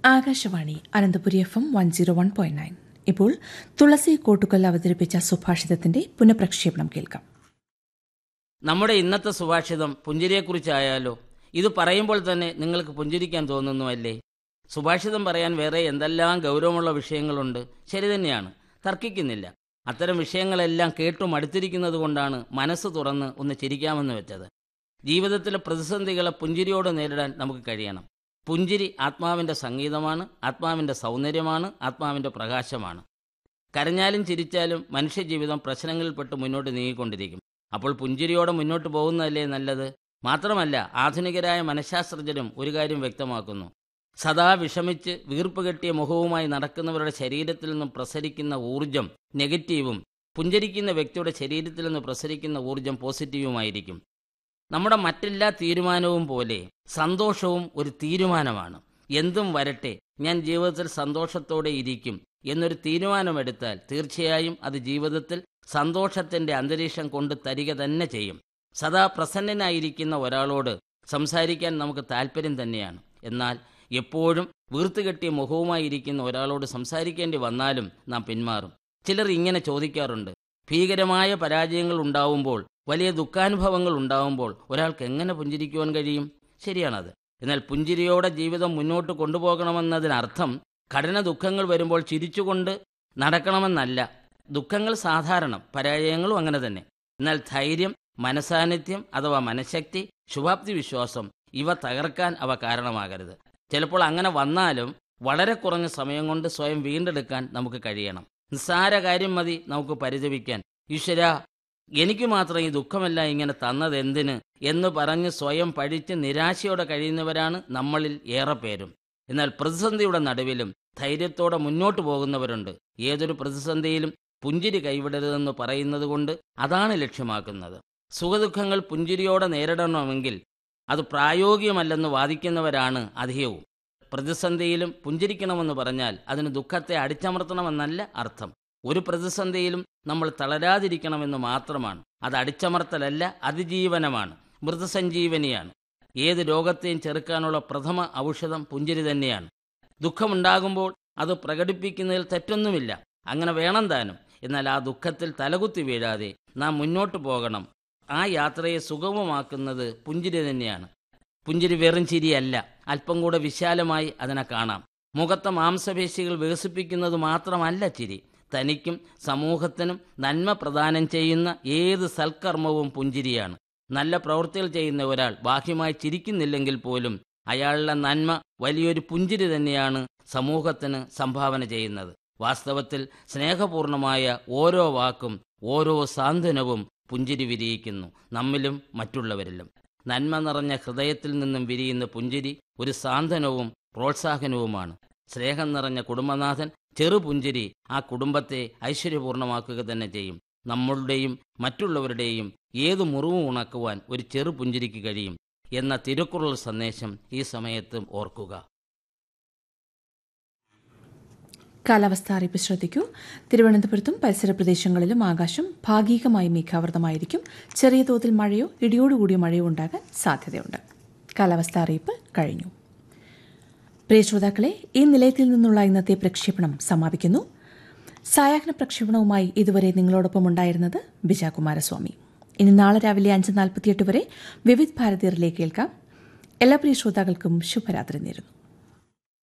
Akashvani Ananthapuri F M one zero one point nine ഇപ്പോൾ തുളസി കോട്ടുകൽ അവതരിപ്പിച്ച സുഭാഷിതത്തിന്റെ പുനഃപ്രക്ഷേപണം കേൾക്കാം നമ്മുടെ ഇന്നത്തെ സുഭാഷിതം പുഞ്ചിരിയെക്കുറിച്ചായാലോ ഇത് പറയുമ്പോൾ തന്നെ നിങ്ങൾക്ക് പുഞ്ചിരിക്കാൻ തോന്നുന്നുവല്ലേ സുഭാഷിതം പറയാൻ വേറെ എന്തെല്ലാം ഗൗരവമുള്ള വിഷയങ്ങളുണ്ട് ശരി തന്നെയാണ് തർക്കിക്കുന്നില്ല അത്തരം വിഷയങ്ങളെല്ലാം കേട്ടു മടുത്തിരിക്കുന്നത് കൊണ്ടാണ് മനസ്സ് തുറന്ന് ഒന്ന് ചിരിക്കാമെന്ന് വെച്ചത് ജീവിതത്തിലെ പ്രതിസന്ധികളെ പുഞ്ചിരിയോട് നേരിടാൻ നമുക്ക് കഴിയണം പുഞ്ചിരി ആത്മാവിൻ്റെ സംഗീതമാണ് ആത്മാവിൻ്റെ സൗന്ദര്യമാണ് ആത്മാവിൻ്റെ പ്രകാശമാണ് കരഞ്ഞാലും ചിരിച്ചാലും മനുഷ്യജീവിതം പ്രശ്നങ്ങളിൽപ്പെട്ട് മുന്നോട്ട് നീങ്ങിക്കൊണ്ടിരിക്കും അപ്പോൾ പുഞ്ചിരിയോടെ മുന്നോട്ട് പോകുന്നതല്ലേ നല്ലത് മാത്രമല്ല ആധുനികരായ മനഃശാസ്ത്രജ്ഞരും ഒരു കാര്യം വ്യക്തമാക്കുന്നു സദാ വിഷമിച്ച് വീർപ്പ് കെട്ടിയ മുഖവുമായി നടക്കുന്നവരുടെ ശരീരത്തിൽ നിന്നും പ്രസരിക്കുന്ന ഊർജം നെഗറ്റീവും പുഞ്ചരിക്കുന്ന വ്യക്തിയുടെ ശരീരത്തിൽ നിന്ന് പ്രസരിക്കുന്ന ഊർജം പോസിറ്റീവുമായിരിക്കും നമ്മുടെ മറ്റെല്ലാ തീരുമാനവും പോലെ സന്തോഷവും ഒരു തീരുമാനമാണ് എന്തും വരട്ടെ ഞാൻ ജീവിതത്തിൽ സന്തോഷത്തോടെ ഇരിക്കും എന്നൊരു തീരുമാനമെടുത്താൽ തീർച്ചയായും അത് ജീവിതത്തിൽ സന്തോഷത്തിന്റെ അന്തരീക്ഷം കൊണ്ട് തരിക തന്നെ ചെയ്യും സദാ പ്രസന്നനായിരിക്കുന്ന ഒരാളോട് സംസാരിക്കാൻ നമുക്ക് താല്പര്യം തന്നെയാണ് എന്നാൽ എപ്പോഴും വീർത്തുകെട്ടിയ മുഖവുമായി ഇരിക്കുന്ന ഒരാളോട് സംസാരിക്കേണ്ടി വന്നാലും നാം പിന്മാറും ചിലർ ഇങ്ങനെ ചോദിക്കാറുണ്ട് ഭീകരമായ പരാജയങ്ങൾ ഉണ്ടാവുമ്പോൾ വലിയ ദുഃഖാനുഭവങ്ങൾ ഉണ്ടാവുമ്പോൾ ഒരാൾക്ക് എങ്ങനെ പുഞ്ചിരിക്കുവാൻ കഴിയും ശരിയാണത് എന്നാൽ പുഞ്ചിരിയോടെ ജീവിതം മുന്നോട്ട് കൊണ്ടുപോകണമെന്നതിനർത്ഥം കഠിന ദുഃഖങ്ങൾ വരുമ്പോൾ ചിരിച്ചുകൊണ്ട് നടക്കണമെന്നല്ല ദുഃഖങ്ങൾ സാധാരണം പരാജയങ്ങളും അങ്ങനെ തന്നെ എന്നാൽ ധൈര്യം മനസാന്നിധ്യം അഥവാ മനഃശക്തി ശുഭാപ്തി വിശ്വാസം ഇവ തകർക്കാൻ അവ കാരണമാകരുത് ചിലപ്പോൾ അങ്ങനെ വന്നാലും വളരെ കുറഞ്ഞ സമയം കൊണ്ട് സ്വയം വീണ്ടെടുക്കാൻ നമുക്ക് കഴിയണം നിസ്സാര കാര്യം മതി നമുക്ക് പരിതപിക്കാൻ ഈശ്വര എനിക്ക് മാത്രം ഈ ദുഃഖമെല്ലാം ഇങ്ങനെ തന്നത് എന്തിന് എന്ന് പറഞ്ഞ് സ്വയം പഴിച്ച് നിരാശയോടെ കഴിയുന്നവരാണ് നമ്മളിൽ ഏറെ പേരും എന്നാൽ പ്രതിസന്ധിയുടെ നടുവിലും ധൈര്യത്തോടെ മുന്നോട്ട് പോകുന്നവരുണ്ട് ഏതൊരു പ്രതിസന്ധിയിലും പുഞ്ചിരി കൈവിടരുതെന്ന് പറയുന്നത് കൊണ്ട് അതാണ് ലക്ഷ്യമാക്കുന്നത് സുഖദുഃഖങ്ങൾ പുഞ്ചിരിയോടെ നേരിടണമെങ്കിൽ അത് പ്രായോഗികമല്ലെന്ന് വാദിക്കുന്നവരാണ് അധികവും പ്രതിസന്ധിയിലും പുഞ്ചിരിക്കണമെന്ന് പറഞ്ഞാൽ അതിന് ദുഃഖത്തെ അടിച്ചമർത്തണമെന്നല്ല അർത്ഥം ഒരു പ്രതിസന്ധിയിലും നമ്മൾ തളരാതിരിക്കണമെന്ന് മാത്രമാണ് അത് അടിച്ചമർത്തലല്ല അതിജീവനമാണ് മൃതസഞ്ജീവനിയാണ് ഏത് രോഗത്തെയും ചെറുക്കാനുള്ള പ്രഥമ ഔഷധം പുഞ്ചിരി തന്നെയാണ് ദുഃഖമുണ്ടാകുമ്പോൾ അത് പ്രകടിപ്പിക്കുന്നതിൽ തെറ്റൊന്നുമില്ല അങ്ങനെ വേണം താനും എന്നാൽ ആ ദുഃഖത്തിൽ തലകുത്തി വീഴാതെ നാം മുന്നോട്ട് പോകണം ആ യാത്രയെ സുഗമമാക്കുന്നത് പുഞ്ചിരി തന്നെയാണ് പുഞ്ചിരി വെറും ചിരിയല്ല അല്പം കൂടെ വിശാലമായി അതിനെ കാണാം മുഖത്തെ മാംസപേശികൾ വികസിപ്പിക്കുന്നത് മാത്രമല്ല ചിരി തനിക്കും സമൂഹത്തിനും നന്മ പ്രദാനം ചെയ്യുന്ന ഏത് സൽക്കർമ്മവും പുഞ്ചിരിയാണ് നല്ല പ്രവൃത്തികൾ ചെയ്യുന്ന ഒരാൾ ബാഹ്യമായി ചിരിക്കുന്നില്ലെങ്കിൽ പോലും അയാളുടെ നന്മ വലിയൊരു പുഞ്ചിരി തന്നെയാണ് സമൂഹത്തിന് സംഭാവന ചെയ്യുന്നത് വാസ്തവത്തിൽ സ്നേഹപൂർണമായ ഓരോ വാക്കും ഓരോ സാന്ത്വനവും പുഞ്ചിരി വിരിയിക്കുന്നു നമ്മിലും മറ്റുള്ളവരിലും നന്മ നിറഞ്ഞ ഹൃദയത്തിൽ നിന്നും വിരിയുന്ന പുഞ്ചിരി ഒരു സാന്ത്വനവും പ്രോത്സാഹനവുമാണ് സ്നേഹം നിറഞ്ഞ കുടുംബനാഥൻ ചെറുപുഞ്ചിരി ആ കുടുംബത്തെ ഐശ്വര്യപൂർണ്ണമാക്കുക തന്നെ ചെയ്യും നമ്മളുടെയും മറ്റുള്ളവരുടെയും ഏതു മുറിവും ഉണക്കുവാൻ ഒരു ചെറുപുഞ്ചിരിക്ക് കഴിയും എന്ന തിരുക്കുറൾ സന്ദേശം ഈ സമയത്തും ഓർക്കുക കാലാവസ്ഥ അറിയിപ്പ് ശ്രദ്ധിക്കൂ തിരുവനന്തപുരത്തും പരിസര പ്രദേശങ്ങളിലും ആകാശം ഭാഗികമായി മേഘാവൃതമായിരിക്കും ചെറിയ തോതിൽ മഴയോ ഇടിയോടുകൂടിയ മഴയോ ഉണ്ടാകാൻ സാധ്യതയുണ്ട് കാലാവസ്ഥ അറിയിപ്പ് കഴിഞ്ഞു പ്രിയ ശ്രോതാക്കളെ ഈ നിലയത്തിൽ നിന്നുള്ള ഇന്നത്തെ പ്രക്ഷേപണം സമാപിക്കുന്നു സായാഹ്ന പ്രക്ഷേപണവുമായി ഇതുവരെ നിങ്ങളോടൊപ്പം ഉണ്ടായിരുന്നത് ബിജ കുമാരസ്വാമി ഇനി നാളെ രാവിലെ അഞ്ച് നാൽപ്പത്തിയെട്ട് വരെ വിവിധ് ഭാരതീയറിലേക്ക് കേൾക്കാം എല്ലാ പ്രിയ ശ്രോതാക്കൾക്കും ശുഭരാത്രി നേരുന്നു